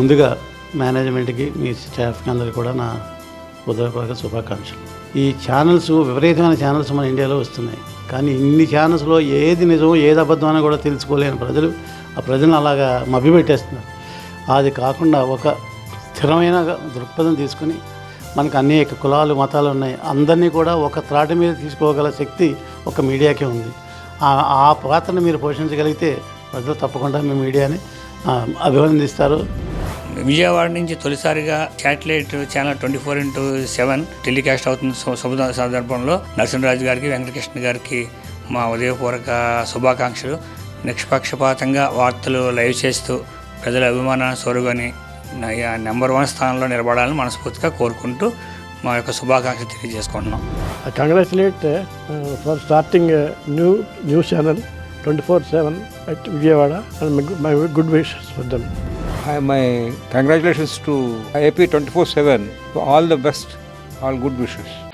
ముందుగా మేనేజ్మెంట్కి మీ స్టాఫ్కి అందరికీ కూడా నా హృదయపూర్వక శుభాకాంక్షలు ఈ ఛానల్స్ విపరీతమైన ఛానల్స్ మన ఇండియాలో వస్తున్నాయి కానీ ఇన్ని ఛానల్స్లో ఏది నిజమో ఏది అబద్ధం అని కూడా తెలుసుకోలేని ప్రజలు ఆ ప్రజలను అలాగా మభ్యపెట్టేస్తున్నారు అది కాకుండా ఒక స్థిరమైన దృక్పథం తీసుకుని మనకు అనేక కులాలు మతాలు ఉన్నాయి అందరినీ కూడా ఒక త్రాటి మీద తీసుకోగల శక్తి ఒక మీడియాకే ఉంది ఆ- ఆ పాత్రను మీరు పోషించగలిగితే ప్రజలు తప్పకుండా మీ మీడియాని ఆ, అభినందిస్తారు విజయవాడ నుంచి తొలిసారిగా satellite channel twenty four into seven telecast అవుతున్న శు- శుభ సందర్భంలో నరసింహరాజు గారికి వెంకటకృష్ణ గారికి మా ఉదయపూర్వక శుభాకాంక్షలు నిష్పక్షపాతంగా వార్తలు లైవ్ చేస్తూ ప్రజల అభిమానాన్ని సొరుగని నెంబర్ వన్ స్థానంలో నిలబడాలని మనస్ఫూర్తిగా కోరుకుంటూ మా యొక్క శుభాకాంక్షలు తెలియజేసుకుంటున్నాం I congratulate uh, uh, for starting a new news channel 24/7 at Vijayawada and my, good- my good wishes for them. Hi, my congratulations to AP 24 7. All the best, all good wishes.